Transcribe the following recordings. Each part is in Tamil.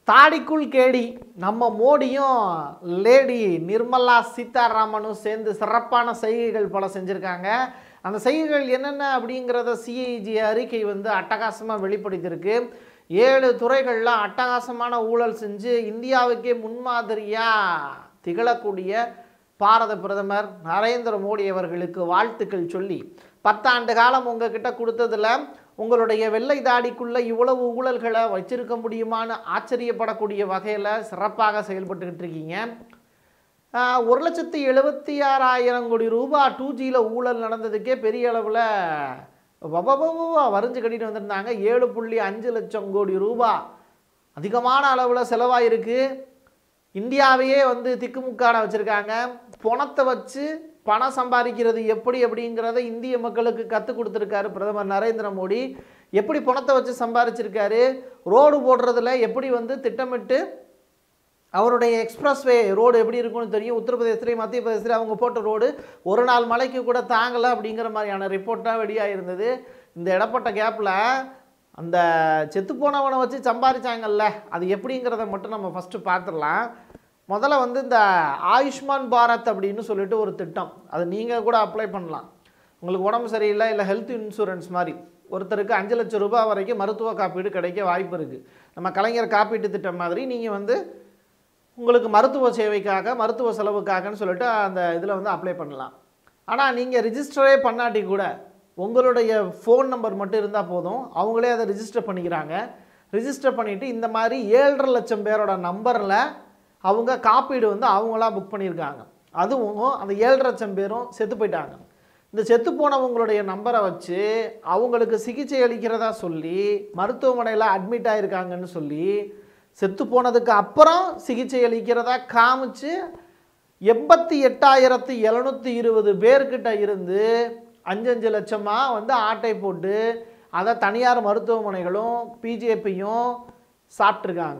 தாடிக்குள் கேடி நம்ம மோடியும் லேடி நிர்மலா சீதாராமனும் சேர்ந்து சிறப்பான செய்கைகள் பல செஞ்சுருக்காங்க அந்த செய்கைகள் என்னென்ன அப்படிங்கிறத சிஐஜி அறிக்கை வந்து அட்டகாசமாக வெளிப்படுத்தியிருக்கு ஏழு துறைகளில் அட்டகாசமான ஊழல் செஞ்சு இந்தியாவுக்கே முன்மாதிரியாக திகழக்கூடிய பாரத பிரதமர் நரேந்திர மோடி அவர்களுக்கு வாழ்த்துக்கள் சொல்லி பத்தாண்டு காலம் உங்ககிட்ட கொடுத்ததுல உங்களுடைய வெள்ளை தாடிக்குள்ள இவ்வளவு ஊழல்களை வச்சிருக்க முடியுமான்னு ஆச்சரியப்படக்கூடிய வகையில் சிறப்பாக செயல்பட்டுக்கிட்டு இருக்கீங்க ஆஹ், ஒரு லட்சத்தி எழுபத்தி ஆறாயிரம் கோடி ரூபாய் டூ ஜியில் ஊழல் நடந்ததுக்கே பெரிய அளவில் வபபபா வரைஞ்சு கட்டிட்டு வந்திருந்தாங்க ஏழு புள்ளி அஞ்சு லட்சம் கோடி ரூபாய் அதிகமான அளவில் செலவாயிருக்கு இந்தியாவையே வந்து திக்குமுக்காட வச்சுருக்காங்க பணத்தை வச்சு பணம் சம்பாதிக்கிறது எப்படி அப்படிங்கிறத இந்திய மக்களுக்கு கற்றுக் கொடுத்துருக்காரு பிரதமர் நரேந்திர மோடி எப்படி பணத்தை வச்சு சம்பாதிச்சிருக்காரு ரோடு போடுறதுல எப்படி வந்து திட்டமிட்டு அவருடைய எக்ஸ்பிரஸ்வே ரோடு எப்படி இருக்கும்னு தெரியும் உத்தரப்பிரதேசத்துலேயும் மத்திய பிரதேசத்தில் அவங்க போட்ட ரோடு ஒரு நாள் மழைக்கு கூட தாங்கலை அப்படிங்கிற மாதிரியான ரிப்போர்ட்டாக வெளியாக இருந்தது இந்த இடப்பட்ட கேப்பில் அந்த செத்துப்போனவனை வச்சு சம்பாதிச்சாங்கல்ல அது எப்படிங்கிறத மட்டும் நம்ம ஃபஸ்ட்டு பார்த்துடலாம் முதல்ல வந்து இந்த ஆயுஷ்மான் பாரத் அப்படின்னு சொல்லிட்டு ஒரு திட்டம் அது நீங்கள் கூட அப்ளை பண்ணலாம் உங்களுக்கு உடம்பு சரியில்லை இல்லை ஹெல்த் இன்சூரன்ஸ் மாதிரி ஒருத்தருக்கு அஞ்சு லட்சம் ரூபாய் வரைக்கும் மருத்துவ காப்பீடு கிடைக்க வாய்ப்பு இருக்குது நம்ம கலைஞர் காப்பீட்டு திட்டம் மாதிரி நீங்கள் வந்து உங்களுக்கு மருத்துவ சேவைக்காக மருத்துவ செலவுக்காகன்னு சொல்லிட்டு அந்த இதில் வந்து அப்ளை பண்ணலாம் ஆனால் நீங்கள் ரிஜிஸ்டரே பண்ணாட்டி கூட உங்களுடைய ஃபோன் நம்பர் மட்டும் இருந்தால் போதும் அவங்களே அதை ரிஜிஸ்டர் பண்ணிக்கிறாங்க ரிஜிஸ்டர் பண்ணிவிட்டு இந்த மாதிரி ஏழரை லட்சம் பேரோட நம்பரில் அவங்க காப்பீடு வந்து அவங்களா புக் பண்ணியிருக்காங்க அதுவும் அந்த ஏழரை லட்சம் பேரும் செத்து போயிட்டாங்க இந்த செத்து போனவங்களுடைய நம்பரை வச்சு அவங்களுக்கு சிகிச்சை அளிக்கிறதா சொல்லி மருத்துவமனையில் அட்மிட் ஆயிருக்காங்கன்னு சொல்லி செத்து போனதுக்கு அப்புறம் சிகிச்சை அளிக்கிறதா காமிச்சு எண்பத்தி எட்டாயிரத்து எழுநூற்றி இருபது பேர்கிட்ட இருந்து அஞ்சு அஞ்சு லட்சமாக வந்து ஆட்டை போட்டு அதை தனியார் மருத்துவமனைகளும் பிஜேபியும் சாப்பிட்ருக்காங்க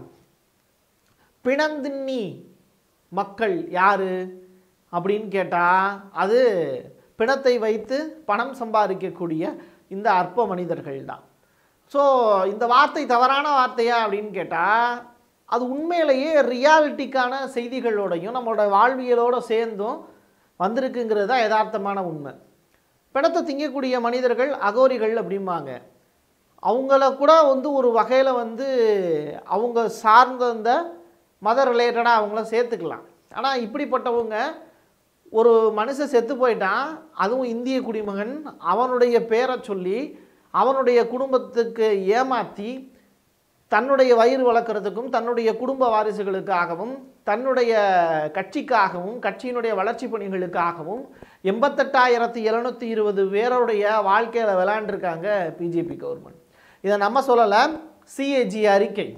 பிணந்தின்னி மக்கள் யாரு அப்படின்னு கேட்டால் அது பிணத்தை வைத்து பணம் சம்பாதிக்கக்கூடிய இந்த அற்ப மனிதர்கள் தான் ஸோ இந்த வார்த்தை தவறான வார்த்தையா அப்படின்னு கேட்டால் அது உண்மையிலேயே ரியாலிட்டிக்கான செய்திகளோடையும் நம்மளோட வாழ்வியலோட சேர்ந்தும் வந்திருக்குங்கிறது தான் யதார்த்தமான உண்மை பிணத்தை திங்கக்கூடிய மனிதர்கள் அகோரிகள் அப்படிம்பாங்க அவங்கள கூட வந்து ஒரு வகையில் வந்து அவங்க சார்ந்த அந்த மத ரிலேட்டடாக அவங்கள சேர்த்துக்கலாம் ஆனால் இப்படிப்பட்டவங்க ஒரு மனுஷன் செத்து போயிட்டான் அதுவும் இந்திய குடிமகன் அவனுடைய பேரை சொல்லி அவனுடைய குடும்பத்துக்கு ஏமாற்றி தன்னுடைய வயிறு வளர்க்குறதுக்கும் தன்னுடைய குடும்ப வாரிசுகளுக்காகவும் தன்னுடைய கட்சிக்காகவும் கட்சியினுடைய வளர்ச்சி பணிகளுக்காகவும் எண்பத்தெட்டாயிரத்தி எழுநூற்றி இருபது பேருடைய வாழ்க்கையில் விளையாண்டுருக்காங்க பிஜேபி கவர்மெண்ட் இதை நம்ம சொல்லலை சிஏஜி அறிக்கை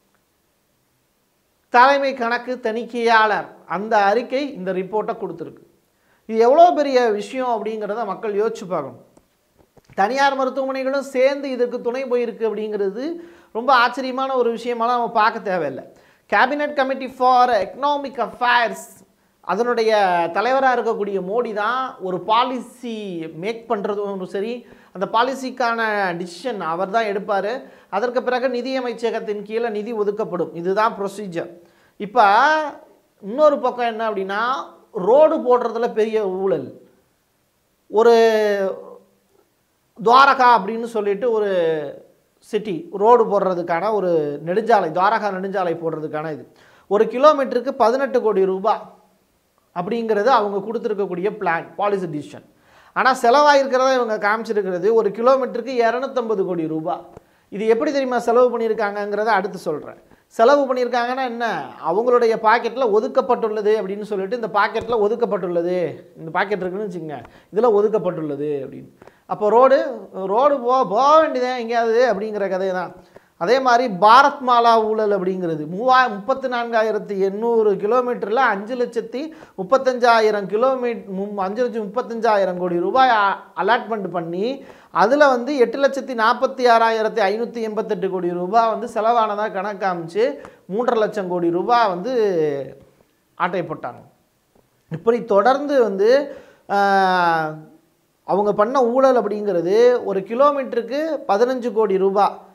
தலைமை கணக்கு தணிக்கையாளர் அந்த அறிக்கை இந்த ரிப்போர்ட்டை கொடுத்துருக்கு இது எவ்வளோ பெரிய விஷயம் அப்படிங்கிறத மக்கள் யோசிச்சு பார்க்கணும் தனியார் மருத்துவமனைகளும் சேர்ந்து இதற்கு துணை போயிருக்கு அப்படிங்கிறது ரொம்ப ஆச்சரியமான ஒரு விஷயமெல்லாம் நம்ம பார்க்க தேவையில்லை cabinet committee for economic affairs அதனுடைய தலைவராக இருக்கக்கூடிய மோடி தான் ஒரு பாலிசி மேக் பண்ணுறதும் சரி அந்த பாலிசிக்கான டிசிஷன் அவர் தான் எடுப்பார் அதற்கு பிறகு நிதியமைச்சகத்தின் கீழே நிதி ஒதுக்கப்படும் இதுதான் ப்ரொசீஜர் இப்போ இன்னொரு பக்கம் என்ன அப்படின்னா ரோடு போடுறதுல பெரிய ஊழல் ஒரு துவாரகா அப்படின்னு சொல்லிட்டு ஒரு சிட்டி ரோடு போடுறதுக்கான ஒரு நெடுஞ்சாலை துவாரகா நெடுஞ்சாலை போடுறதுக்கான இது ஒரு கிலோமீட்டருக்கு பதினெட்டு கோடி ரூபாய் அப்படிங்கிறது அவங்க கொடுத்துருக்கக்கூடிய பிளான் பாலிசி டிசிஷன் ஆனால் செலவாயிருக்கிறத இவங்க காமிச்சிருக்கிறது ஒரு கிலோமீட்டருக்கு இரநூத்தம்பது கோடி ரூபாய் இது எப்படி தெரியுமா செலவு பண்ணியிருக்காங்கங்கிறத அடுத்து சொல்கிறேன் செலவு பண்ணியிருக்காங்கன்னா என்ன அவங்களுடைய பாக்கெட்டில் ஒதுக்கப்பட்டுள்ளது அப்படின்னு சொல்லிட்டு இந்த பாக்கெட்டில் ஒதுக்கப்பட்டுள்ளது இந்த பாக்கெட் இருக்குன்னு வச்சுக்கோங்க இதில் ஒதுக்கப்பட்டுள்ளது அப்படின்னு அப்போ ரோடு ரோடு போ போக வேண்டியதே எங்கேயாவது அப்படிங்கிற கதை தான் அதே மாதிரி பாரத் மாலா ஊழல் அப்படிங்கிறது மூவா முப்பத்தி நான்காயிரத்தி எண்ணூறு கிலோமீட்டரில் அஞ்சு லட்சத்தி முப்பத்தஞ்சாயிரம் கிலோமீட்டர் அஞ்சு லட்சம் முப்பத்தஞ்சாயிரம் கோடி ரூபாய் அலாட்மெண்ட் பண்ணி அதில் வந்து எட்டு லட்சத்தி நாற்பத்தி ஆறாயிரத்தி ஐநூற்றி எண்பத்தெட்டு கோடி ரூபாய் வந்து செலவானதாக கணக்காமிச்சு மூன்றரை லட்சம் கோடி ரூபாய் வந்து ஆட்டை போட்டாங்க இப்படி தொடர்ந்து வந்து ஆஹ், அவங்க பண்ண ஊழல் அப்படிங்கிறது ஒரு கிலோமீட்டருக்கு பதினஞ்சு கோடி ரூபாய்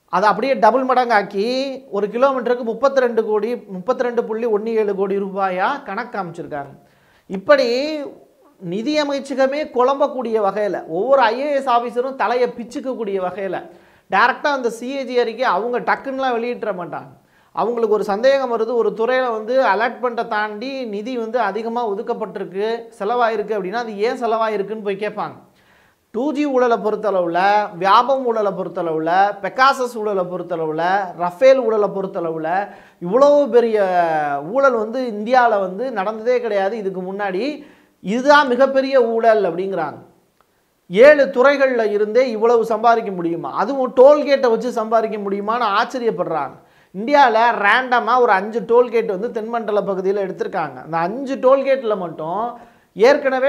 அதை அப்படியே டபுள் மடங்காக்கி ஒரு கிலோமீட்டருக்கு முப்பத்தி ரெண்டு கோடி முப்பத்தி ரெண்டு புள்ளி ஒன்று ஏழு கோடி ரூபாயாக கணக்கு அமைச்சிருக்காங்க இப்படி நிதி அமைச்சகமே குழம்பக்கூடிய வகையில் ஒவ்வொரு ஐஏஎஸ் ஆஃபீஸரும் தலையை பிச்சுக்கக்கூடிய வகையில் டேரெக்டாக அந்த சிஏஜி அறிக்கை அவங்க டக்குன்னுலாம் வெளியிட்ட மாட்டாங்க அவங்களுக்கு ஒரு சந்தேகம் வருது ஒரு துறையில் வந்து அலர்ட் பண்ணுற தாண்டி நிதி வந்து அதிகமாக ஒதுக்கப்பட்டிருக்கு செலவாயிருக்கு அப்படின்னா அது ஏன் செலவாயிருக்குன்னு போய் கேட்பாங்க டூ ஜி ஊழலை பொறுத்தளவில் வியாபம் ஊழலை பொறுத்தளவில் பெக்காசஸ் ஊழலை பொறுத்தளவில் ரஃபேல் ஊழலை பொறுத்தளவில் இவ்வளோ பெரிய ஊழல் வந்து இந்தியாவில் வந்து நடந்ததே கிடையாது இதுக்கு முன்னாடி இதுதான் மிகப்பெரிய ஊழல் அப்படிங்கிறாங்க ஏழு துறைகளில் இருந்தே இவ்வளவு சம்பாதிக்க முடியுமா அதுவும் டோல்கேட்டை வச்சு சம்பாதிக்க முடியுமான்னு ஆச்சரியப்படுறாங்க இந்தியாவில் ரேண்டமாக ஒரு அஞ்சு டோல்கேட் வந்து தென்மண்டல பகுதியில் எடுத்திருக்காங்க அந்த அஞ்சு டோல்கேட்டில் மட்டும் ஏற்கனவே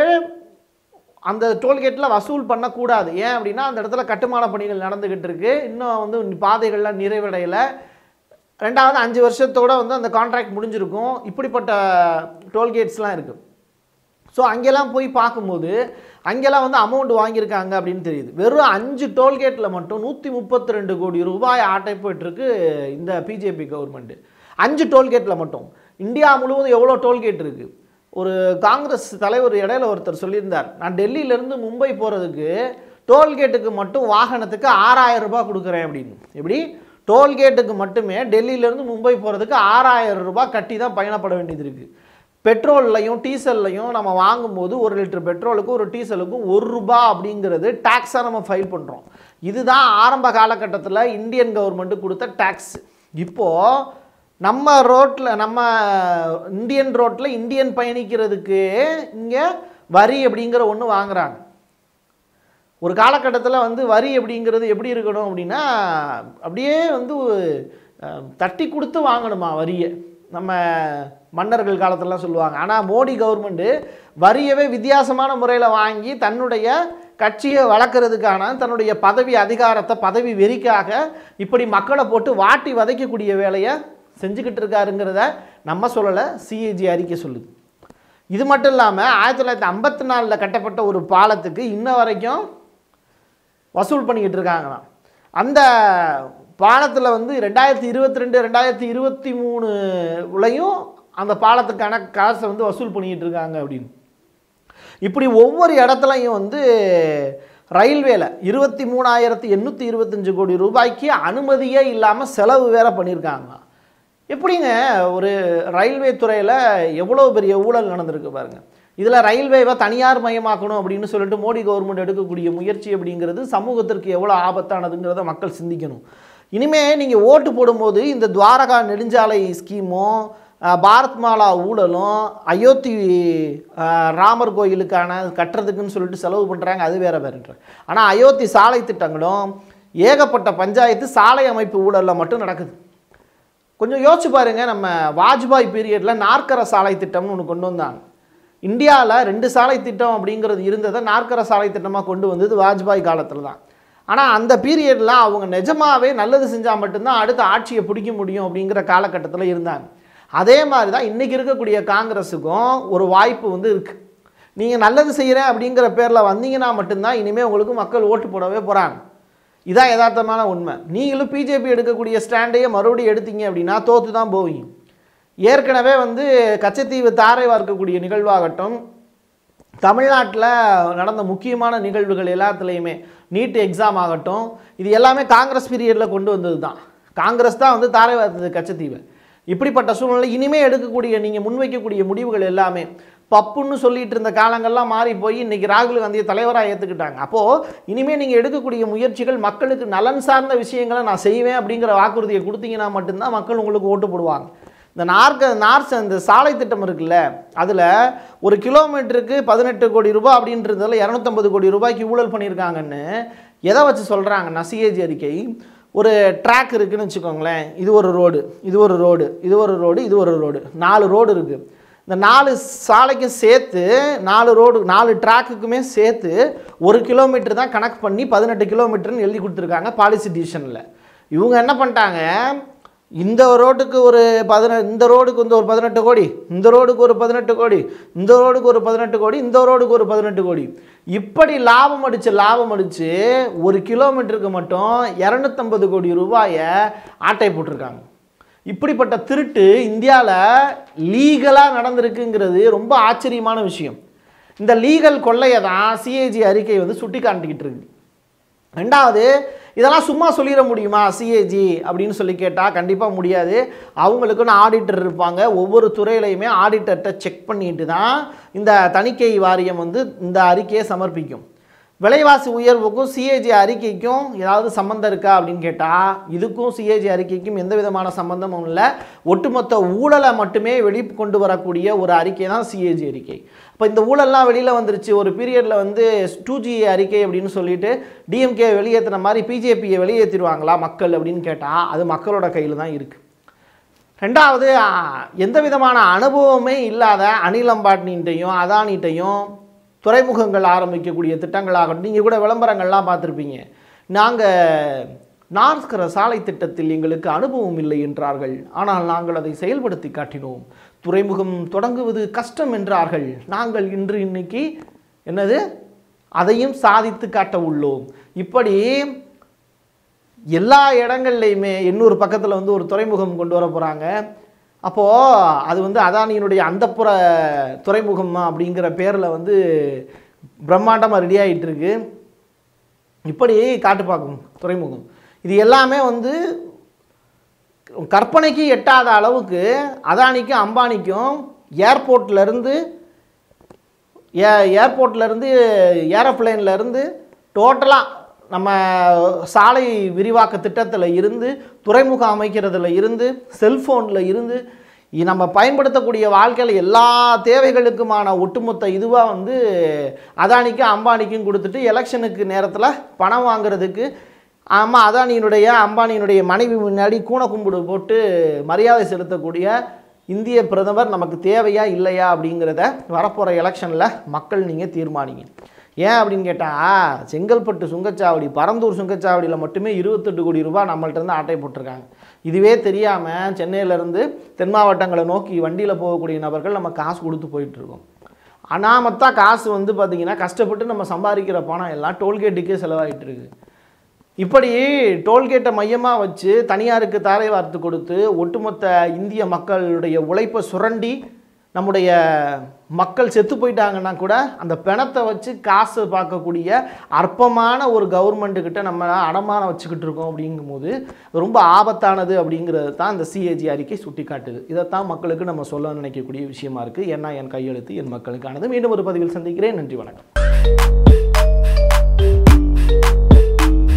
அந்த டோல்கேட்டில் வசூல் பண்ணக்கூடாது ஏன் அப்படின்னா அந்த இடத்துல கட்டுமான பணிகள் நடந்துக்கிட்டு இருக்கு இன்னும் வந்து பாதைகள்லாம் நிறைவடையலை ரெண்டாவது அஞ்சு வருஷத்தோட வந்து அந்த கான்ட்ராக்ட் முடிஞ்சிருக்கும் இப்படிப்பட்ட டோல்கேட்ஸ்லாம் இருக்குது ஸோ அங்கெல்லாம் போய் பார்க்கும்போது அங்கெல்லாம் வந்து அமௌண்ட் வாங்கியிருக்காங்க அப்படின்னு தெரியுது வெறும் அஞ்சு டோல்கேட்டில் மட்டும் நூற்றி முப்பத்தி ரெண்டு கோடி ரூபாய் ஆட்டை போயிட்டுருக்கு இந்த பிஜேபி கவர்மெண்ட்டு அஞ்சு டோல்கேட்டில் மட்டும் இந்தியா முழுவதும் எவ்வளோ டோல்கேட் இருக்குது ஒரு காங்கிரஸ் தலைவர் இடையில ஒருத்தர் சொல்லியிருந்தார் நான் டெல்லியிலேருந்து மும்பை போகிறதுக்கு டோல்கேட்டுக்கு மட்டும் வாகனத்துக்கு ஆறாயிரம் ரூபாய் கொடுக்குறேன் அப்படின்னு எப்படி டோல்கேட்டுக்கு மட்டுமே டெல்லியிலேருந்து மும்பை போகிறதுக்கு ஆறாயிரம் ரூபாய் கட்டி தான் பயணப்பட வேண்டியது இருக்குது பெட்ரோல்லையும் டீசல்லையும் நம்ம வாங்கும்போது ஒரு லிட்டர் பெட்ரோலுக்கும் ஒரு டீசலுக்கும் ஒரு ரூபா அப்படிங்கிறது டேக்ஸாக நம்ம ஃபைல் பண்ணுறோம் இதுதான் ஆரம்ப காலகட்டத்தில் இந்தியன் கவர்மெண்ட்டு கொடுத்த டேக்ஸ் இப்போது நம்ம ரோட்டில் நம்ம இந்தியன் ரோட்டில் இந்தியன் பயணிக்கிறதுக்கு இங்கே வரி அப்படிங்கிற ஒன்று வாங்குறாங்க ஒரு காலகட்டத்தில் வந்து வரி அப்படிங்கிறது எப்படி இருக்கணும் அப்படின்னா அப்படியே வந்து அஹ், தட்டி கொடுத்து வாங்கணுமா வரியை நம்ம மன்னர்கள் காலத்துலலாம் சொல்லுவாங்க ஆனால் மோடி கவர்மெண்ட்டு வரியவே வித்தியாசமான முறையில் வாங்கி தன்னுடைய கட்சியை வளர்க்குறதுக்கான தன்னுடைய பதவி அதிகாரத்தை பதவி வெறிக்காக இப்படி மக்களை போட்டு வாட்டி வதைக்கக்கூடிய வேலையை செஞ்சுக்கிட்டு இருக்காருங்கிறத நம்ம சொல்லலை சிஏஜி அறிக்கை சொல்லுது இது மட்டும் இல்லாமல் ஆயிரத்தி தொள்ளாயிரத்தி ஐம்பத்தி நாலில் கட்டப்பட்ட ஒரு பாலத்துக்கு இன்ன வரைக்கும் வசூல் பண்ணிக்கிட்டு இருக்காங்களாம் அந்த பாலத்தில் வந்து ரெண்டாயிரத்தி இருபத்தி ரெண்டு ரெண்டாயிரத்தி இருபத்தி மூணு உலையும் அந்த பாலத்துக்கான காசை வந்து வசூல் பண்ணிக்கிட்டு இருக்காங்க அப்படின்னு இப்படி ஒவ்வொரு இடத்துலையும் வந்து ரயில்வேல இருபத்தி மூணாயிரத்தி எண்ணூற்றி இருபத்தஞ்சு கோடி ரூபாய்க்கு அனுமதியே இல்லாமல் செலவு வேற பண்ணியிருக்காங்க எப்படிங்க ஒரு ரயில்வே துறையில் எவ்வளோ பெரிய ஊழல் நடந்திருக்கு பாருங்க இதில் ரயில்வேவை தனியார் மயமாக்கணும் அப்படின்னு சொல்லிட்டு மோடி கவர்மெண்ட் எடுக்கக்கூடிய முயற்சி அப்படிங்கிறது சமூகத்திற்கு எவ்வளோ ஆபத்தானதுங்கிறத மக்கள் சிந்திக்கணும் இனிமே நீங்கள் ஓட்டு போடும்போது இந்த துவாரகா நெடுஞ்சாலை ஸ்கீமும் அஹ், பாரத் மாலா ஊழலும் அயோத்தி அஹ், ராமர் கோயிலுக்கான கட்டுறதுக்குன்னு சொல்லிட்டு செலவு பண்ணுறாங்க அது வேற வேறுன்ற ஆனால் அயோத்தி சாலை திட்டங்களும் ஏகப்பட்ட பஞ்சாயத்து சாலை அமைப்பு ஊழலில் மட்டும் நடக்குது கொஞ்சம் யோசிச்சு பாருங்க நம்ம வாஜ்பாய் பீரியடில் நாற்கர சாலை திட்டம்னு ஒன்று கொண்டு வந்தாங்க இந்தியாவில் ரெண்டு சாலை திட்டம் அப்படிங்கிறது இருந்ததை நாற்கர சாலை திட்டமாக கொண்டு வந்தது வாஜ்பாய் காலத்தில் தான் ஆனால் அந்த பீரியடில் அவங்க நிஜமாவே நல்லது செஞ்சால் மட்டும்தான் அடுத்த ஆட்சியை பிடிக்க முடியும் அப்படிங்கிற காலகட்டத்தில் இருந்தாங்க அதே மாதிரி தான் இன்றைக்கி இருக்கக்கூடிய காங்கிரஸுக்கும் ஒரு வாய்ப்பு வந்து இருக்குது நீங்கள் நல்லது செய்கிறேன் அப்படிங்கிற பேரில் வந்தீங்கன்னா மட்டும்தான் இனிமேல் உங்களுக்கு மக்கள் ஓட்டு போடவே போகிறாங்க இதான் யதார்த்தமான உண்மை நீங்களும் பிஜேபி எடுக்கக்கூடிய ஸ்டாண்டையே மறுபடியும் எடுத்தீங்க அப்படின்னா தோற்று தான் போவீங்க ஏற்கனவே வந்து கச்சத்தீவு தாரை வார்க்கக்கூடிய நிகழ்வாகட்டும் தமிழ்நாட்டில் நடந்த முக்கியமான நிகழ்வுகள் எல்லாத்துலேயுமே நீட் எக்ஸாம் ஆகட்டும் இது எல்லாமே காங்கிரஸ் பீரியடில் கொண்டு வந்தது தான் காங்கிரஸ் தான் வந்து தாரை வார்த்தது கச்சத்தீவை இப்படிப்பட்ட சூழ்நிலை இனிமே எடுக்கக்கூடிய நீங்கள் முன்வைக்கக்கூடிய முடிவுகள் எல்லாமே பப்புன்னு சொல்லிட்டு இருந்த காலங்கள்லாம் மாறி போய் இன்னைக்கு ராகுல் காந்தியை தலைவராக ஏற்றுக்கிட்டாங்க அப்போது இனிமேல் நீங்கள் எடுக்கக்கூடிய முயற்சிகள் மக்களுக்கு நலன் சார்ந்த விஷயங்களை நான் செய்வேன் அப்படிங்கிற வாக்குறுதியை கொடுத்தீங்கன்னா மட்டும்தான் மக்கள் உங்களுக்கு ஓட்டு போடுவாங்க இந்த நார்க்க நார்ஸ் அந்த சாலை திட்டம் இருக்குல்ல அதில் ஒரு கிலோமீட்டருக்கு பதினெட்டு கோடி ரூபாய் அப்படின்றதுல இரநூத்தம்பது கோடி ரூபாய்க்கு ஊழல் பண்ணியிருக்காங்கன்னு எதை வச்சு சொல்கிறாங்கன்னா சிஏஜி அறிக்கை ஒரு ட்ராக் இருக்குன்னு வச்சுக்கோங்களேன் இது ஒரு ரோடு இது ஒரு ரோடு இது ஒரு ரோடு இது ஒரு ரோடு நாலு ரோடு இருக்குது இந்த நாலு சாலைக்கும் சேர்த்து நாலு ரோடு நாலு ட்ராக்குக்குமே சேர்த்து ஒரு கிலோமீட்டர் தான் கணக்கு பண்ணி பதினெட்டு கிலோமீட்டர்னு எழுதி கொடுத்துருக்காங்க பாலிசி டிவிஷனில் இவங்க என்ன பண்ணிட்டாங்க இந்த ரோட்டுக்கு ஒரு பதின இந்த ரோடுக்கு வந்து ஒரு பதினெட்டு கோடி இந்த ரோடுக்கு ஒரு பதினெட்டு கோடி இந்த ரோடுக்கு ஒரு பதினெட்டு கோடி இந்த ரோடுக்கு ஒரு பதினெட்டு கோடி இப்படி லாபம் அடித்து லாபம் அடித்து ஒரு கிலோமீட்டருக்கு மட்டும் இரநூத்தம்பது கோடி ரூபாயை ஆட்டை போட்டிருக்காங்க இப்படிப்பட்ட திருட்டு இந்தியாவில் லீகலாக நடந்திருக்குங்கிறது ரொம்ப ஆச்சரியமான விஷயம் இந்த லீகல் கொள்ளையை தான் சிஏஜி அறிக்கை வந்து சுட்டி காட்டிக்கிட்டு இருக்கு ரெண்டாவது இதெல்லாம் சும்மா சொல்லிட முடியுமா சிஏஜி அப்படின்னு சொல்லி கேட்டால் கண்டிப்பாக முடியாது அவங்களுக்குன்னு ஆடிட்டர் இருப்பாங்க ஒவ்வொரு துறையிலையுமே ஆடிட்டர்கிட்ட செக் பண்ணிட்டு தான் இந்த தணிக்கை வாரியம் வந்து இந்த அறிக்கையை சமர்ப்பிக்கும் விலைவாசி உயர்வுக்கும் சிஏஜி அறிக்கைக்கும் ஏதாவது சம்மந்தம் இருக்கா அப்படின்னு கேட்டால் இதுக்கும் சிஏஜி அறிக்கைக்கும் எந்த விதமான சம்மந்தமும் இல்லை ஒட்டுமொத்த ஊழலை மட்டுமே வெளி கொண்டு வரக்கூடிய ஒரு அறிக்கை தான் சிஏஜி அறிக்கை இப்போ இந்த ஊழல்லாம் வெளியில் வந்துருச்சு ஒரு பீரியடில் வந்து டூ ஜி அறிக்கை அப்படின்னு சொல்லிட்டு டிஎம்கே வெளியேற்றின மாதிரி பிஜேபியை வெளியேற்றிடுவாங்களா மக்கள் அப்படின்னு கேட்டால் அது மக்களோட கையில் தான் இருக்குது ரெண்டாவது ஆ, எந்த விதமான அனுபவமே இல்லாத அனில் அம்பானிகிட்டையும் அதானிட்டையும் துறைமுகங்கள் ஆரம்பிக்கக்கூடிய திட்டங்களாகட்டும் நீங்கள் கூட விளம்பரங்கள்லாம் பார்த்துருப்பீங்க நாங்கள் நான்ஸ்கர சாலை திட்டத்தில் எங்களுக்கு அனுபவம் இல்லை என்றார்கள் ஆனால் நாங்கள் அதை செயல்படுத்தி காட்டினோம் துறைமுகம் தொடங்குவது கஷ்டம் என்றார்கள் நாங்கள் இன்று இன்னைக்கு என்னது அதையும் சாதித்து காட்ட உள்ளோம் இப்படி எல்லா இடங்கள்லையுமே எண்ணூறு பக்கத்தில் வந்து ஒரு துறைமுகம் கொண்டு வர போகிறாங்க அப்போது அது வந்து அதானியினுடைய அந்தப்புற துறைமுகம் அப்படிங்கிற பேரில் வந்து பிரம்மாண்டமாக ரெடி ஆகிட்டு இருக்கு இப்படி காட்டுப்பாக்கம் துறைமுகம் இது எல்லாமே வந்து கற்பனைக்கு எட்டாத அளவுக்கு அதானிக்கும் அம்பானிக்கும் ஏர்போர்ட்லேருந்து ஏ ஏர்போர்ட்லேருந்து ஏரோப்ளேன்லேருந்து டோட்டலாக நம்ம சாலை விரிவாக்க திட்டத்தில் இருந்து துறைமுகம் அமைக்கிறதுல இருந்து செல்ஃபோனில் இருந்து இ- நம்ம பயன்படுத்தக்கூடிய வாழ்க்கையில் எல்லா தேவைகளுக்குமான ஒட்டுமொத்த இதுவாக வந்து அதானிக்கும் அம்பானிக்கும் கொடுத்துட்டு எலெக்ஷனுக்கு நேரத்தில் பணம் வாங்குறதுக்கு ஆமாம் அதானியினுடைய அம்பானியினுடைய மனைவி முன்னாடி கூனை கும்பிடு போட்டு மரியாதை செலுத்தக்கூடிய இந்திய பிரதமர் நமக்கு தேவையா இல்லையா அப்படிங்கிறத வரப்போகிற எலெக்ஷனில் மக்கள் நீங்கள் தீர்மானிங்க ஏன் அப்படின்னு கேட்டால் செங்கல்பட்டு சுங்கச்சாவடி பரந்தூர் சுங்கச்சாவடியில் மட்டுமே இருபத்தெட்டு கோடி ரூபாய் நம்மள்ட்ட இருந்து ஆட்டை போட்டிருக்காங்க இதுவே தெரியாமல் சென்னையிலேருந்து தென் மாவட்டங்களை நோக்கி வண்டியில் போகக்கூடிய நபர்கள் நம்ம காசு கொடுத்து போயிட்டுருக்கோம் அனாமத்தா காசு வந்து பார்த்திங்கன்னா கஷ்டப்பட்டு நம்ம சம்பாதிக்கிற பணம் எல்லாம் டோல்கேட்டுக்கே செலவாயிட்டு இருக்கு இப்படி டோல்கேட்டை மையமாக வச்சு தனியாருக்கு தாரை வார்த்து கொடுத்து ஒட்டுமொத்த இந்திய மக்களுடைய உழைப்பை சுரண்டி நம்முடைய மக்கள் செத்து போயிட்டாங்கன்னா கூட அந்த பிணத்தை வச்சு காசு பார்க்கக்கூடிய அற்பமான ஒரு கவர்மெண்ட்டுக்கிட்ட நம்ம அடமானம் வச்சுக்கிட்டு இருக்கோம் அப்படிங்கும்போது அது ரொம்ப ஆபத்தானது அப்படிங்கிறது தான் இந்த சிஏஜி அறிக்கை சுட்டி காட்டுது இதைத்தான் மக்களுக்கு நம்ம சொல்ல நினைக்கக்கூடிய விஷயமா இருக்குது ஏன்னா என் கையெழுத்து என் மக்களுக்கானது மீண்டும் ஒரு பதிவில் சந்திக்கிறேன் நன்றி வணக்கம்